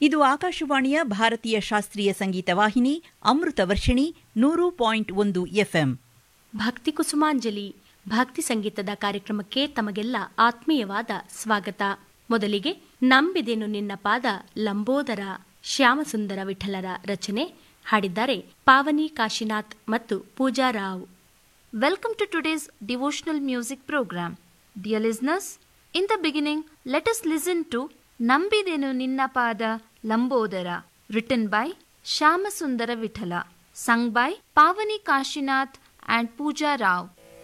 ಇದು ಆಕಾಶವಾಣಿಯ ಭಾರತೀಯ ಶಾಸ್ತ್ರೀಯ ಸಂಗೀತ ವಾಹಿನಿ ಅಮೃತ ವರ್ಷಿಣಿ ನೂರು ಪಾಯಿಂಟ್ ಒಂದು ಎಫ್ಎಂ ಭಕ್ತಿ ಕುಸುಮಾಂಜಲಿ ಭಕ್ತಿ ಸಂಗೀತದ ಕಾರ್ಯಕ್ರಮಕ್ಕೆ ತಮಗೆಲ್ಲ ಆತ್ಮೀಯವಾದ ಸ್ವಾಗತ ಮೊದಲಿಗೆ ನಂಬಿದೆನು ನಿನ್ನ ಪಾದ ಲಂಬೋದರ ಶ್ಯಾಮಸುಂದರ ವಿಠಲರ ರಚನೆ ಹಾಡಿದ್ದಾರೆ ಪಾವನಿ ಕಾಶಿನಾಥ್ ಮತ್ತು ಪೂಜಾ Rao Welcome to today's devotional music program. Dear listeners, in the beginning, let us listen to Nambidenu Ninna Pada Lambodara, written by Shyamasundara Vithala, sung by Pavani Kashinath and Pooja Rao.